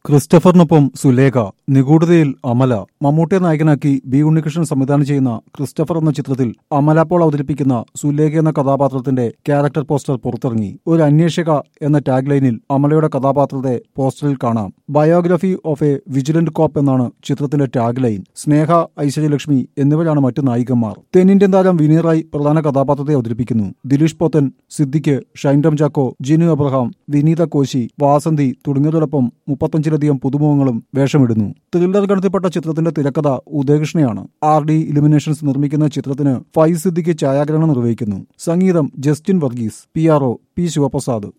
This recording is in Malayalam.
ക്രിസ്റ്റഫറിനൊപ്പം സുലേഖ നിഗൂഢതയിൽ അമല മമ്മൂട്ടിയെ നായകനാക്കി ബി ഉണ്ണികൃഷ്ണൻ സംവിധാനം ചെയ്യുന്ന ക്രിസ്റ്റഫർ എന്ന ചിത്രത്തിൽ അമല പോൾ അവതരിപ്പിക്കുന്ന സുലേഖ എന്ന കഥാപാത്രത്തിന്റെ ക്യാരക്ടർ പോസ്റ്റർ പുറത്തിറങ്ങി ഒരു അന്വേഷക എന്ന ടാഗ് ലൈനിൽ അമലയുടെ കഥാപാത്രത്തെ പോസ്റ്ററിൽ കാണാം biography of a vigilant cop എന്നാണ് ചിത്രത്തിന്റെ ടാഗ് ലൈൻ സ്നേഹ ഐശ്വര്യലക്ഷ്മി എന്നിവരാണ് മറ്റു നായികന്മാർ തെന്നിന്ത്യൻ താരം വിനീറായി പ്രധാന കഥാപാത്രത്തെ അവതരിപ്പിക്കുന്നു ദിലീഷ് പോത്തൻ സിദ്ദിഖ് ഷൈൻഡം ചാക്കോ ജിനു അബ്രഹാം വിനീത കോശി വാസന്തി തുടങ്ങിയതോടൊപ്പം മുപ്പത്തഞ്ചിലധികം പുതുമുഖങ്ങളും വേഷമിടുന്നു ത്രില്ലർ ഗണത്തിൽപ്പെട്ട ചിത്രത്തിന്റെ തിരക്കഥ ഉദയകൃഷ്ണയാണ് ആർ ഡി ഇലുമിനേഷൻസ് നിർമ്മിക്കുന്ന ചിത്രത്തിന് ഫൈസ് സിദ്ദിഖ് ഛായാഗ്രഹണം നിർവഹിക്കുന്നു സംഗീതം Justin Varghese P R O P Sivaprasad